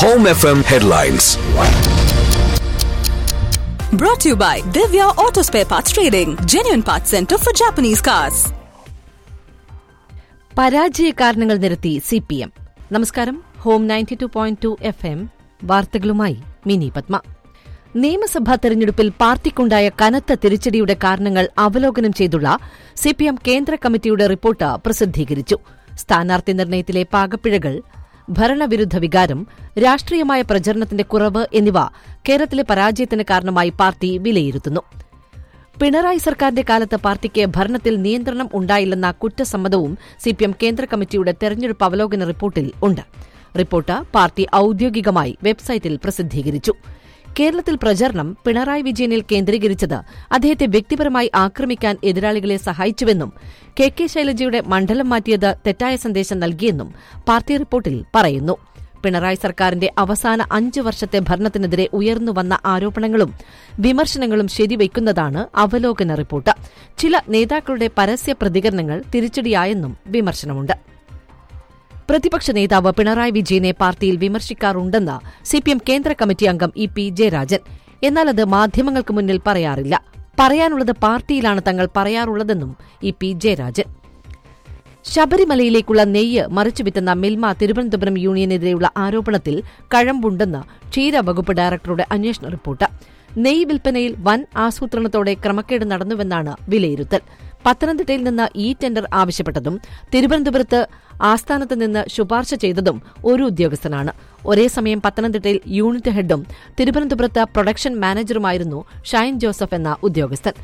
Home FM headlines. Brought to you by Divya Auto Spare Parts Trading, genuine parts center for Japanese cars. പരാജയ കാരണങ്ങൾ നിരത്തി C P M നമസ്കാരം home ninety two point two F M വാർത്തകളുമായി മിനി പത്മ നിയമസഭാ തെരഞ്ഞെടുപ്പിൽ പാർട്ടിക്കുണ്ടായ കനത്ത തിരിച്ചടിയുടെ കാരണങ്ങൾ അവലോകനം ചെയ്തുള്ള സിപിഎം കേന്ദ്ര കമ്മിറ്റിയുടെ റിപ്പോർട്ട് പ്രസിദ്ധീകരിച്ചു സ്ഥാനാർത്ഥി നിർണയത്തിലെ പാകപ്പിഴകൾ ഭരണവിരുദ്ധ വികാരം രാഷ്ട്രീയമായ പ്രചരണത്തിന്റെ കുറവ് എന്നിവ കേരളത്തിലെ പരാജയത്തിന് കാരണമായി പാർട്ടി വിലയിരുത്തുന്നു പിണറായി സർക്കാരിന്റെ കാലത്ത് പാർട്ടിക്ക് ഭരണത്തിൽ നിയന്ത്രണം ഉണ്ടായില്ലെന്ന കുറ്റസമ്മതവും സിപിഎം കേന്ദ്ര കമ്മിറ്റിയുടെ തെരഞ്ഞെടുപ്പ് അവലോകന റിപ്പോർട്ടിൽ ഉണ്ട് റിപ്പോർട്ട് പാർട്ടി ഔദ്യോഗികമായി വെബ്സൈറ്റിൽ പ്രസിദ്ധീകരിച്ചു കേരളത്തിൽ പ്രചരണം പിണറായി വിജയനിൽ കേന്ദ്രീകരിച്ചത് അദ്ദേഹത്തെ വ്യക്തിപരമായി ആക്രമിക്കാൻ എതിരാളികളെ സഹായിച്ചുവെന്നും കെ കെ ശൈലജയുടെ മണ്ഡലം മാറ്റിയത് തെറ്റായ സന്ദേശം നൽകിയെന്നും പാർട്ടി റിപ്പോർട്ടിൽ പറയുന്നു പിണറായി സർക്കാരിന്റെ അവസാന അഞ്ചു വർഷത്തെ ഭരണത്തിനെതിരെ ഉയർന്നുവന്ന ആരോപണങ്ങളും വിമർശനങ്ങളും ശരിവയ്ക്കുന്നതാണ് അവലോകന റിപ്പോർട്ട് ചില നേതാക്കളുടെ പരസ്യ പ്രതികരണങ്ങൾ തിരിച്ചടിയായെന്നും വിമർശനമുണ്ട് പ്രതിപക്ഷ നേതാവ് പിണറായി വിജയനെ പാർട്ടിയിൽ വിമർശിക്കാറുണ്ടെന്ന് സിപിഎം കേന്ദ്ര കമ്മിറ്റി അംഗം ഇ പി ജയരാജൻ എന്നാൽ അത് മാധ്യമങ്ങൾക്ക് മുന്നിൽ പറയാറില്ല പറയാനുള്ളത് പാർട്ടിയിലാണ് തങ്ങൾ പറയാറുള്ളതെന്നും ഇ പി ജയരാജൻ ശബരിമലയിലേക്കുള്ള നെയ്യ് മറിച്ചുവിറ്റുന്ന മിൽമ തിരുവനന്തപുരം യൂണിയനെതിരെയുള്ള ആരോപണത്തിൽ കഴമ്പുണ്ടെന്ന് ക്ഷീരവകുപ്പ് ഡയറക്ടറുടെ അന്വേഷണ റിപ്പോർട്ട് നെയ്യ് വിൽപ്പനയിൽ വൻ ആസൂത്രണത്തോടെ ക്രമക്കേട് നടന്നുവെന്നാണ് വിലയിരുത്തൽ പത്തനംതിട്ടയിൽ നിന്ന് ഈ ടെൻഡർ ആവശ്യപ്പെട്ടതും തിരുവനന്തപുരത്ത് ആസ്ഥാനത്ത് നിന്ന് ശുപാർശ ചെയ്തതും ഒരു ഉദ്യോഗസ്ഥനാണ് ഒരേ സമയം പത്തനംതിട്ടയിൽ യൂണിറ്റ് ഹെഡും തിരുവനന്തപുരത്ത് പ്രൊഡക്ഷൻ മാനേജറുമായിരുന്നു ഷൈൻ ജോസഫ് എന്ന ഉദ്യോഗസ്ഥൻ